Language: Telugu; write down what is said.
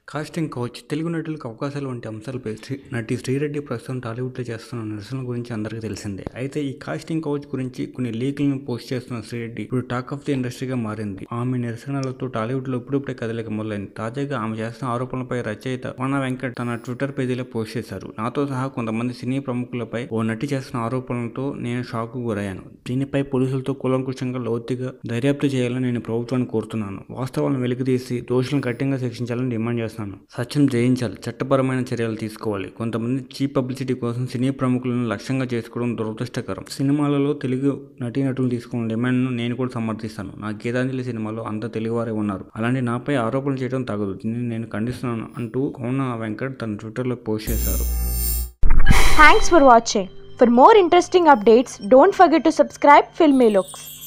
కాస్టింగ్ కౌచ్ తెలుగు నటులకు అవకాశాలు వంటి అంశాలపై శ్రీ నటి శ్రీరెడ్డి ప్రస్తుతం టాలీవుడ్లో చేస్తున్న నిరసనల గురించి అందరికీ తెలిసిందే అయితే ఈ కాస్టింగ్ కౌచ్ గురించి కొన్ని లీకులను పోస్ట్ చేస్తున్న శ్రీరెడ్డి ఇప్పుడు టాక్ ఆఫ్ ది ఇండస్ట్రీగా మారింది ఆమె నిరసనలతో టాలీవుడ్లో ఇప్పుడిప్పుడే కదలిక మొదలైంది తాజాగా ఆమె చేస్తున్న ఆరోపణలపై రచయిత వన వెంకట్ తన ట్విట్టర్ పేజీలో పోస్ట్ చేశారు నాతో సహా కొంతమంది సినీ ప్రముఖులపై ఓ నటి చేస్తున్న ఆరోపణలతో నేను షాక్ గురయ్యాను దీనిపై పోలీసులతో కూలంకుషంగా లోతుగా దర్యాప్తు చేయాలని నేను ప్రభుత్వాన్ని కోరుతున్నాను వాస్తవాలను వెలికితీసి దోషులను కఠినంగా శిక్షించాలని డిమాండ్ చేస్తున్నాను సత్యం జయించాలి చట్టపరమైన చర్యలు తీసుకోవాలి కొంతమంది చీప్ పబ్లిసిటీ కోసం సినీ ప్రముఖులను లక్ష్యంగా చేసుకోవడం దురదృష్టకరం సినిమాలలో తెలుగు నటీనటులు తీసుకున్న డిమాండ్ను నేను కూడా సమర్థిస్తాను నా గీతాంజలి సినిమాలో అంత తెలుగువారే ఉన్నారు అలాంటి నాపై ఆరోపణలు చేయడం తగదు దీన్ని నేను ఖండిస్తున్నాను అంటూ కోన వెంకట్ తన ట్విట్టర్లో పోస్ట్ చేశారు Thanks for watching. For more interesting updates, don't forget to subscribe Filmy Looks.